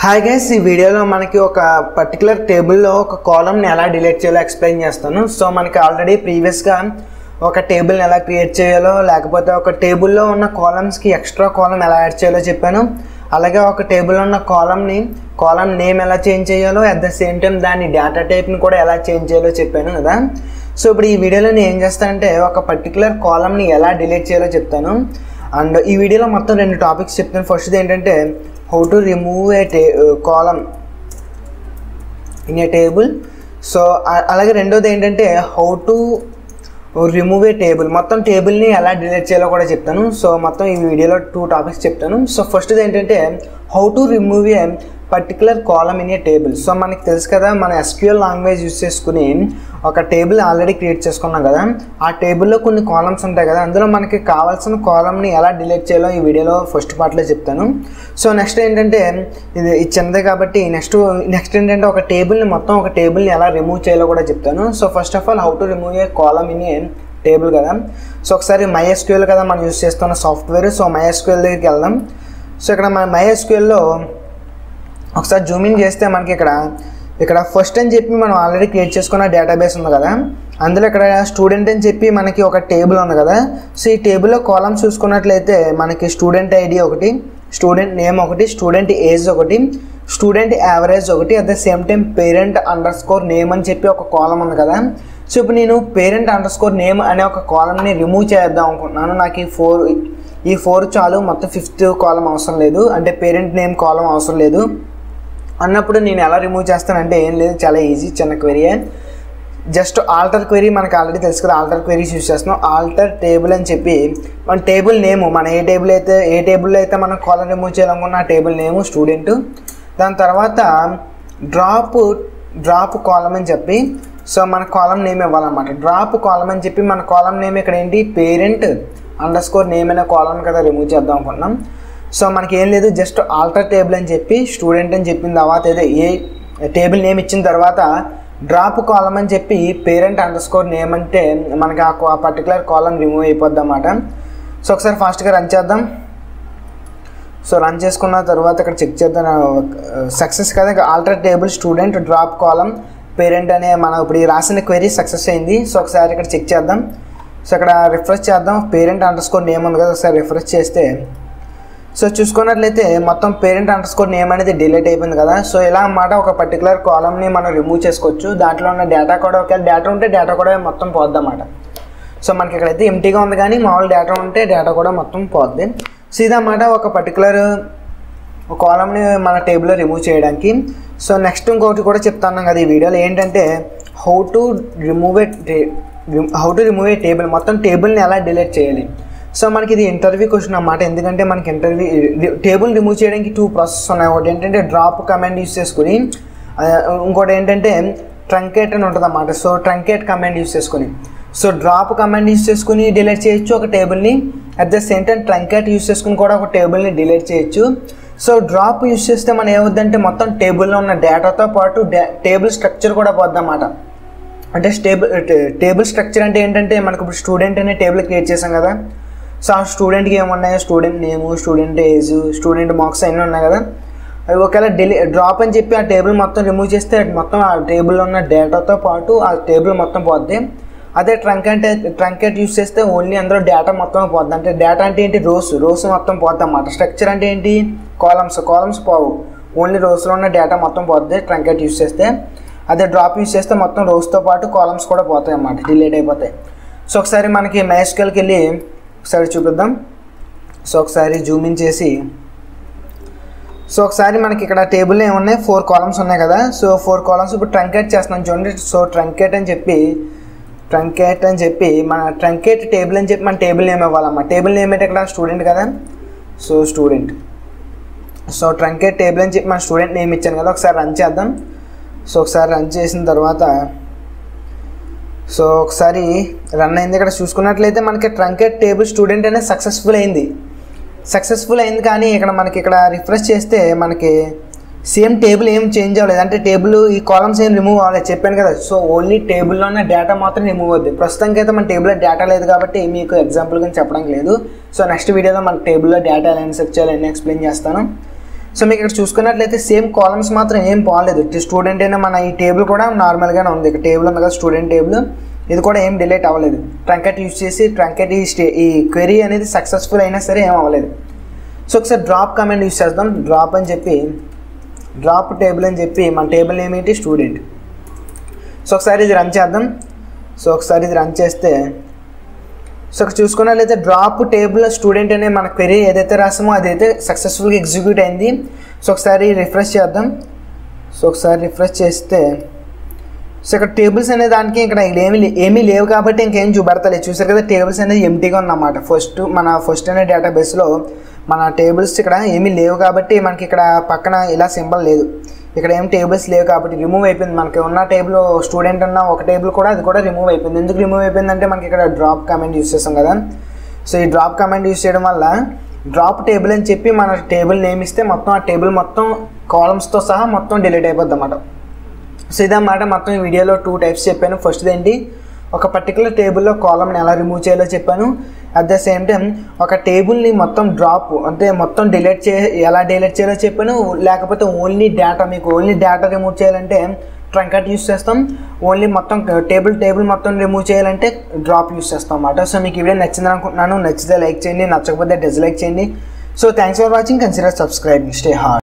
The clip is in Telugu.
హాయ్ గైస్ ఈ వీడియోలో మనకి ఒక పర్టికులర్ టేబుల్లో ఒక కాలమ్ని ఎలా డిలీట్ చేయాలో ఎక్స్ప్లెయిన్ చేస్తాను సో మనకి ఆల్రెడీ ప్రీవియస్గా ఒక టేబుల్ని ఎలా క్రియేట్ చేయాలో లేకపోతే ఒక టేబుల్లో ఉన్న కాలమ్స్కి ఎక్స్ట్రా కాలం ఎలా యాడ్ చేయాలో చెప్పాను అలాగే ఒక టేబుల్లో ఉన్న కాలమ్ని కాలం నేమ్ ఎలా చేంజ్ చేయాలో అట్ ద సేమ్ టైం దాని డేటా టైప్ని కూడా ఎలా చేంజ్ చేయాలో చెప్పాను కదా సో ఇప్పుడు ఈ వీడియోలో నేను ఏం చేస్తానంటే ఒక పర్టికులర్ కాలమ్ని ఎలా డిలీట్ చేయాలో చెప్తాను అండ్ ఈ వీడియోలో మొత్తం రెండు టాపిక్స్ చెప్తాను ఫస్ట్ ఏంటంటే హౌ టు రిమూవ్ ఏ టే column in a table so అలాగే రెండోది ఏంటంటే how to remove a table మొత్తం టేబుల్ని ఎలా డిలీట్ చేయాలో కూడా చెప్తాను సో మొత్తం ఈ వీడియోలో టూ టాపిక్స్ చెప్తాను సో ఫస్ట్ది ఏంటంటే how to remove a particular column in a table so మనకి తెలుసు కదా మన ఎస్క్యూఎల్ లాంగ్వేజ్ యూస్ చేసుకుని ఒక టేబుల్ ఆల్రెడీ క్రియేట్ చేసుకున్నాం కదా ఆ టేబుల్లో కొన్ని కాలమ్స్ ఉంటాయి కదా అందులో మనకి కావాల్సిన కాలమ్ని ఎలా డిలీట్ చేయాలో ఈ వీడియోలో ఫస్ట్ పార్ట్లో చెప్తాను సో నెక్స్ట్ ఏంటంటే ఇది ఇది చిన్నదే కాబట్టి నెక్స్ట్ నెక్స్ట్ ఏంటంటే ఒక టేబుల్ని మొత్తం ఒక టేబుల్ని ఎలా రిమూవ్ చేయాలో కూడా చెప్తాను so first of all how to remove a column in a table కదా సో ఒకసారి మైఎస్క్యూఎల్ కదా మనం యూస్ చేస్తున్న సాఫ్ట్వేర్ సో మైఎస్క్యూఎల్ దగ్గరికి వెళ్దాం సో ఇక్కడ మన మైఎస్క్యూఎల్లో ఒకసారి జూమింగ్ చేస్తే మనకి ఇక్కడ ఇక్కడ ఫస్ట్ అని చెప్పి మనం ఆల్రెడీ క్రియేట్ చేసుకున్న డేటాబేస్ ఉంది కదా అందులో ఇక్కడ స్టూడెంట్ అని చెప్పి మనకి ఒక టేబుల్ ఉంది కదా సో ఈ టేబుల్లో కాలమ్స్ చూసుకున్నట్లయితే మనకి స్టూడెంట్ ఐడి ఒకటి స్టూడెంట్ నేమ్ ఒకటి స్టూడెంట్ ఏజ్ ఒకటి స్టూడెంట్ యావరేజ్ ఒకటి at the same time parent underscore name అని చెప్పి ఒక కాలం ఉంది కదా సో ఇప్పుడు నేను పేరెంట్ అండర్ స్కోర్ నేమ్ అనే ఒక కాలంని రిమూవ్ చేద్దాం అనుకుంటున్నాను నాకు ఈ ఫోర్ ఈ ఫోర్ చాలు మొత్తం ఫిఫ్త్ కాలం అవసరం లేదు అంటే పేరెంట్ నేమ్ కాలం అవసరం లేదు అన్నప్పుడు నేను ఎలా రిమూవ్ చేస్తానంటే ఏం లేదు చాలా ఈజీ చిన్న క్వెరీ జస్ట్ ఆల్టర్ క్వెరీ మనకు ఆల్రెడీ తెలుసు కదా ఆల్టర్ క్వెరీస్ యూస్ చేస్తున్నాం ఆల్టర్ టేబుల్ అని చెప్పి మన టేబుల్ నేము మన ఏ టేబుల్ అయితే ఏ టేబుల్లో అయితే మనం కాలం రిమూవ్ చేయాలనుకున్న ఆ టేబుల్ నేము స్టూడెంట్ దాని తర్వాత డ్రాప్ డ్రాప్ కాలం అని చెప్పి సో మన కాలం నేమ్ ఇవ్వాలన్నమాట డ్రాప్ కాలం అని చెప్పి మన కాలం నేమ్ ఇక్కడ ఏంటి పేరెంట్ అండర్ స్కోర్ నేమ్ అనే కాలం కదా రిమూవ్ చేద్దాం అనుకున్నాం సో మనకి ఏం లేదు జస్ట్ ఆల్టర్ టేబుల్ అని చెప్పి స్టూడెంట్ అని చెప్పిన తర్వాత ఏదో ఏ టేబుల్ నేమ్ ఇచ్చిన తర్వాత డ్రాప్ కాలం అని చెప్పి పేరెంట్ అండర్ స్కోర్ నేమ్ అంటే మనకి ఆ పర్టికులర్ కాలం రిమూవ్ అయిపోద్ది అన్నమాట సో ఒకసారి ఫాస్ట్గా రన్ చేద్దాం సో రన్ చేసుకున్న తర్వాత ఇక్కడ చెక్ చేద్దాం సక్సెస్ కదా alter table student drop column parent అనే మనం ఇప్పుడు ఈ రాసిన క్వెరీ సక్సెస్ అయింది సో ఒకసారి ఇక్కడ చెక్ చేద్దాం సో ఇక్కడ రిఫ్రెష్ చేద్దాం పేరెంట్ అండర్ స్కోర్ నేమ్ ఉంది కదా ఒకసారి రిఫ్రెష్ చేస్తే సో చూసుకున్నట్లయితే మొత్తం పేరెంట్ అండర్ స్కోర్ నేమ్ అనేది డిలీట్ అయిపోయింది కదా సో ఇలా అన్నమాట ఒక పర్టికులర్ కాలమ్ని మనం రిమూవ్ చేసుకోవచ్చు దాంట్లో ఉన్న డేటా కూడా ఒకవేళ డేటా ఉంటే డేటా కూడా మొత్తం పోద్ది అన్నమాట సో మనకి ఇక్కడైతే ఎంటీగా ఉంది కానీ మామూలు డేటా ఉంటే డేటా కూడా మొత్తం పోద్ది సో ఇదన్నమాట ఒక పర్టికులర్ కాలమ్ని మన టేబుల్లో రిమూవ్ చేయడానికి సో నెక్స్ట్ ఇంకొకటి కూడా చెప్తాను కదా ఈ వీడియోలో ఏంటంటే how to remove a how to remove a table మొత్తం టేబుల్ని ఎలా డిలీట్ చేయాలి సో మనకి ఇది ఇంటర్వ్యూ క్వశ్చన్ అన్నమాట ఎందుకంటే మనకి ఇంటర్వ్యూ టేబుల్ రిమూవ్ చేయడానికి టూ ప్రాసెస్ ఉన్నాయి ఒకటి ఏంటంటే డ్రాప్ కమాండ్ యూస్ చేసుకుని ఇంకోటి ఏంటంటే ట్రంకేట్ అని ఉంటుంది అన్నమాట సో ట్రంకేట్ కమాండ్ యూస్ చేసుకుని సో డ్రాప్ కమాండ్ యూస్ చేసుకుని డిలీట్ చేయొచ్చు ఒక టేబుల్ని at the same time truncate use చేసుకుని కూడా ఒక టేబుల్ని డిలీట్ చేయొచ్చు సో డ్రాప్ యూస్ చేస్తే మనం ఏమవుద్దంటే మొత్తం టేబుల్లో ఉన్న డేటాతో పాటు టేబుల్ స్ట్రక్చర్ కూడా పోద్దన్నమాట అంటే స్టేబుల్ టేబుల్ స్ట్రక్చర్ అంటే ఏంటంటే మనకు ఇప్పుడు స్టూడెంట్ అనే టేబుల్ క్రియేట్ చేసాం కదా సో ఆ స్టూడెంట్కి ఏమున్నాయో student name student age student marks అన్నీ ఉన్నాయి కదా అవి ఒకవేళ డిలీ డ్రాప్ అని చెప్పి ఆ టేబుల్ మొత్తం రిమూవ్ చేస్తే మొత్తం ఆ టేబుల్లో ఉన్న డేటాతో పాటు ఆ టేబుల్ మొత్తం పోద్ది అదే ట్రంకెట్ ట్రంకెట్ యూస్ చేస్తే ఓన్లీ అందులో డేటా మొత్తం పోద్ది అంటే డేటా అంటే ఏంటి రోస్ రోస్ మొత్తం పోద్ది అన్నమాట స్ట్రక్చర్ అంటే ఏంటి కాలమ్స్ కాలమ్స్ పోవు ఓన్లీ రోస్లో ఉన్న డేటా మొత్తం పోద్ది ట్రంకెట్ యూస్ చేస్తే అదే డ్రాప్ యూస్ చేస్తే మొత్తం రోస్తో పాటు కాలమ్స్ కూడా పోతాయి అన్నమాట డిలీట్ అయిపోతాయి సో ఒకసారి మనకి మైస్కెల్కి వెళ్ళి ఒకసారి చూపిద్దాం సో ఒకసారి జూమ్ ఇన్ చేసి సో ఒకసారి మనకి ఇక్కడ టేబుల్ ఏమున్నాయి ఫోర్ కాలమ్స్ ఉన్నాయి కదా సో ఫోర్ కాలమ్స్ ఇప్పుడు ట్రంకేట్ చేస్తున్నాం చూడండి సో ట్రంకేట్ అని చెప్పి ట్రంకేట్ అని చెప్పి మన ట్రంకేట్ టేబుల్ అని చెప్పి మన టేబుల్ నేమ్ ఇవ్వాలమ్మా టేబుల్ నేమ్ ఏంటి ఇక్కడ స్టూడెంట్ కదా so student so truncate table అని చెప్పి మన స్టూడెంట్ నేమ్ ఇచ్చాను కదా ఒకసారి రన్ చేద్దాం సో ఒకసారి రన్ చేసిన తర్వాత సో ఒకసారి రన్ అయింది ఇక్కడ చూసుకున్నట్లయితే మనకి ట్రంకెట్ టేబుల్ స్టూడెంట్ అనేది సక్సెస్ఫుల్ అయింది సక్సెస్ఫుల్ అయింది కానీ ఇక్కడ మనకి ఇక్కడ రిఫ్రెష్ చేస్తే మనకి సేమ్ టేబుల్ ఏం చేంజ్ అవ్వలేదు అంటే టేబుల్ ఈ కాలమ్స్ ఏం రిమూవ్ అవ్వలేదు చెప్పాను కదా సో ఓన్లీ టేబుల్లో ఉన్న డేటా మాత్రం రిమూవ్ అవుద్ది ప్రస్తుతానికి అయితే మన టేబుల్లో డేటా లేదు కాబట్టి మీకు ఎగ్జాంపుల్ కానీ చెప్పడానికి లేదు సో నెక్స్ట్ వీడియోలో మన టేబుల్లో డేటా ఎలా ఇన్సర్ట్ చేయాలి అన్నీ ఎక్స్ప్లెయిన్ చేస్తాను సో మీకు ఇక్కడ చూసుకున్నట్లయితే సేమ్ కాలమ్స్ మాత్రం ఏం పోలేదు స్టూడెంట్ అయినా మన ఈ టేబుల్ కూడా నార్మల్గానే ఉంది ఇక్కడ టేబుల్ ఉంది కదా స్టూడెంట్ టేబుల్ ఇది కూడా ఏం డిలేట్ అవ్వలేదు ట్రంకెట్ యూస్ చేసి ట్రంకెట్ ఈ స్టే ఈ క్వెరీ అనేది సక్సెస్ఫుల్ అయినా సరే ఏం అవ్వలేదు సో ఒకసారి డ్రాప్ కమాండ్ యూస్ చేద్దాం డ్రాప్ అని చెప్పి డ్రాప్ టేబుల్ అని చెప్పి మన టేబుల్ నేమ్ ఏంటి స్టూడెంట్ సో ఒకసారి ఇది రన్ చేద్దాం సో ఒకసారి ఇది రన్ చేస్తే సో ఇక్కడ చూసుకున్నట్లయితే డ్రాప్ టేబుల్ స్టూడెంట్ అనే మన క్వెరీ ఏదైతే రాసామో అదైతే సక్సెస్ఫుల్గా ఎగ్జిక్యూట్ అయింది సో ఒకసారి రిఫ్రెష్ చేద్దాం సో ఒకసారి రిఫ్రెష్ చేస్తే సో ఇక్కడ టేబుల్స్ అనే దానికి ఇక్కడ ఏమి ఏమీ లేవు కాబట్టి ఇంకేం చూపెడతలేదు చూసారు కదా టేబుల్స్ అనేది ఎంటీగా ఉందన్నమాట ఫస్ట్ మన ఫస్ట్ అనే డేటాబేస్లో మన టేబుల్స్ ఇక్కడ ఏమీ లేవు కాబట్టి మనకి ఇక్కడ పక్కన ఇలా సింబల్ లేదు ఇక్కడ ఏం టేబుల్స్ లేవు కాబట్టి రిమూవ్ అయిపోయింది మనకి ఉన్న టేబుల్ స్టూడెంట్ ఉన్న ఒక టేబుల్ కూడా అది కూడా రిమూవ్ అయిపోయింది ఎందుకు రిమూవ్ అయిపోయిందంటే మనకి ఇక్కడ డ్రాప్ కమెంట్ యూస్ చేస్తాం కదా సో ఈ డ్రాప్ కమెంట్ యూస్ చేయడం వల్ల డ్రాప్ టేబుల్ అని చెప్పి మన టేబుల్ నేమ్ ఇస్తే మొత్తం ఆ టేబుల్ మొత్తం కాలమ్స్తో సహా మొత్తం డిలీట్ అయిపోద్ది అన్నమాట సో ఇదన్నమాట మొత్తం ఈ వీడియోలో టూ టైప్స్ చెప్పాను ఫస్ట్ ఏంటి ఒక పర్టికులర్ టేబుల్లో కాలమ్ని ఎలా రిమూవ్ చేయాలో చెప్పాను అట్ ద సేమ్ టైం ఒక టేబుల్ని మొత్తం డ్రాప్ అంటే మొత్తం డిలీట్ చే ఎలా డిలీట్ చేయాలో చెప్పాను లేకపోతే ఓన్లీ డేటా మీకు ఓన్లీ డేటా రిమూవ్ చేయాలంటే ట్రంకట్ యూస్ చేస్తాం ఓన్లీ మొత్తం టేబుల్ టేబుల్ మొత్తం రిమూవ్ చేయాలంటే డ్రాప్ యూస్ చేస్తాం అన్నమాట సో మీకు ఈ వీడియో నచ్చింది అనుకుంటున్నాను నచ్చితే లైక్ చేయండి నచ్చకపోతే డిస్లైక్ చేయండి so thanks for watching consider subscribing stay hard